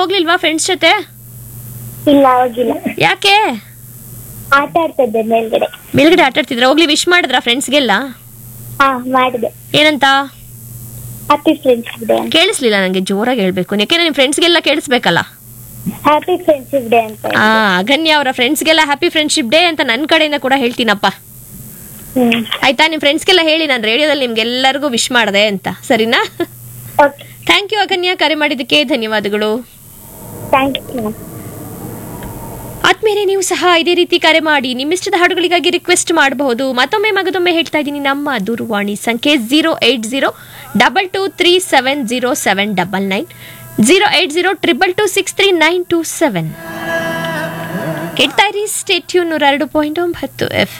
ಹೋಗ್ಲಿಲ್ವಾ friends ಜೊತೆ ಇಲ್ಲ ಹೋಗಿಲ್ಲ ಯಾಕೆ ಆಟ ಆಡ್ತಿದ್ದೆ ಮೇಲ್ಗಡೆ ಮೇಲ್ಗಡೆ ಆಟ ಆಡ್ತಿದ್ರ ಹೋಗ್ಲಿ ವಿಶ್ ಮಾಡಿದ್ರ ಫ್ರೆಂಡ್ಸ್ಗೆಲ್ಲ ಹಾ ಮಾಡಿದೆ ಏನಂತ ಹ್ಯಾಪಿ ಫ್ರೆಂಡ್ಶಿಪ್ ಡೇ ಅಂತ ಕೇಳಿಸ್ಲಿಲ್ಲ ನನಗೆ ಜೋರಾಗಿ ಹೇಳ್ಬೇಕು ಯಾಕೆಂದ್ರೆ ನಿಮ್ ಫ್ರೆಂಡ್ಸ್ಗೆಲ್ಲ ಕೇಳಿಸ್ಬೇಕಲ್ಲ ಹ್ಯಾಪಿ ಫ್ರೆಂಡ್ಶಿಪ್ ಡೇ ಅಂತ ಆ ಅಗನ್ಯ ಅವರ ಫ್ರೆಂಡ್ಸ್ಗೆಲ್ಲ ಹ್ಯಾಪಿ ಫ್ರೆಂಡ್ಶಿಪ್ ಡೇ ಅಂತ ನನ್ನ ಕಡೆಯಿಂದ ಕೂಡ ಹೇಳ್ತೀನಪ್ಪ ಹ್ಮ್ ಆಯ್ತಾ ನಿಮ್ ಫ್ರೆಂಡ್ಸ್ಗೆಲ್ಲ ಹೇಳಿ ನಾನು ರೇಡಿಯೋದಲ್ಲಿ ನಿಮ್ಗೆಲ್ಲರಿಗೂ ವಿಶ್ ಮಾಡಿದೆ ಅಂತ ಸರಿನಾ ಓಕೆ ಥ್ಯಾಂಕ್ ಯು ಅಗನ್ಯ ಕರೆ ಮಾಡಿದ್ದಕ್ಕೆ ಧನ್ಯವಾದಗಳು ಥ್ಯಾಂಕ್ ಯು ಆದ್ಮೇಲೆ ನೀವು ಸಹ ಇದೇ ರೀತಿ ಕರೆ ಮಾಡಿ ನಿಮ್ಮಿಷ್ಟದ ಹಾಡುಗಳಿಗಾಗಿ ರಿಕ್ವೆಸ್ಟ್ ಮಾಡಬಹುದು ಮತ್ತೊಮ್ಮೆ ಮಗದೊಮ್ಮೆ ಹೇಳ್ತಾ ಇದ್ದೀನಿ ನಮ್ಮ ದೂರವಾಣಿ ಸಂಖ್ಯೆ zero eight zero double two three seven zero seven double nine zero eight zero triple two six three nine two seven ಕೇಳ್ತಾ ಇರಿ ಸ್ಟೇಟ್ಯೂನ್ ನೂರ ಎರಡು ಪಾಯಿಂಟ್ ಒಂಬತ್ತು ಎಫ್